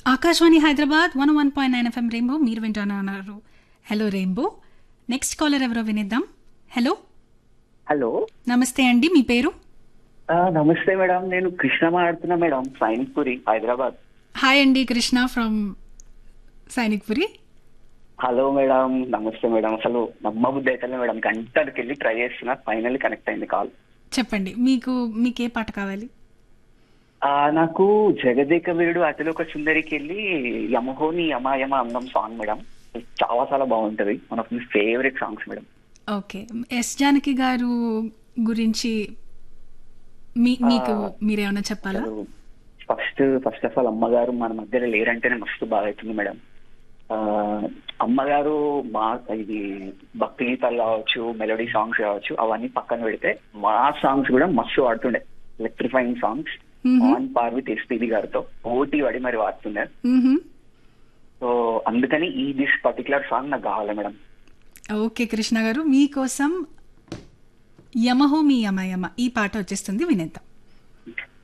Akashvani Hyderabad one one point nine FM rainbow మీరు వింటున్నారు hello rainbow next caller ఎవరో వినిద్దాం hello hello నమస్తే అండి మీ పేరు ఆ, నమస్తే మేడం నేను కృష్ణ మాట్లాడుతున్నా మేడం సైనిక్పురి హైదరాబాద్ హాయ్ అండి Krishna from Sainikpuri hello madam నమస్తే మేడం అసలు నమ్మబుద్ధి అయితే మేడం గంటకి వెళ్ళి ట్రై చేస్తున్నా ఫైనల్లీ కనెక్ట్ అయింది కాల్ చెప్పండి మీకు మీకు ఏ పాట కావాలి ఆ, నాకు జగదేక వీరుడు అతిలోక సుందరికి వెళ్ళి యమహోని యమ యమ అందం సాంగ్ మేడం చాలా చాలా బాగుంటది one of my favourite songs madam okay S Janaki గారు గురించి మీ మీకు మీరేమైనా చెప్పాలా అసలు ఫస్ట్ ఫస్ట్ ఆఫ్ ఆల్ అమ్మగారు మన మధ్యలో లేరంటేనే మస్తు బాగా అవుతుంది మేడం ఆ, అమ్మగారు మా ఇది భక్తి గీతాలు కావచ్చు మెలోడీ సాంగ్స్ కావచ్చు అవన్నీ పక్కన పెడితే మా సాంగ్స్ కూడా మస్తు వాడుతుండే electrifying songs hmm. On par with SPB గారితో పోటీ పడి మరి వాడుతుండే మ్మ్హమ్. సో అందుకని ఈ దిస్ పర్టికులర్ సాంగ్ నాకు కావాలి మేడం ఓకే కృష్ణ గారు మీకోసం యమహో మీ యమ యమ ఈ పాట వచ్చేస్తుంది వినేద్దాం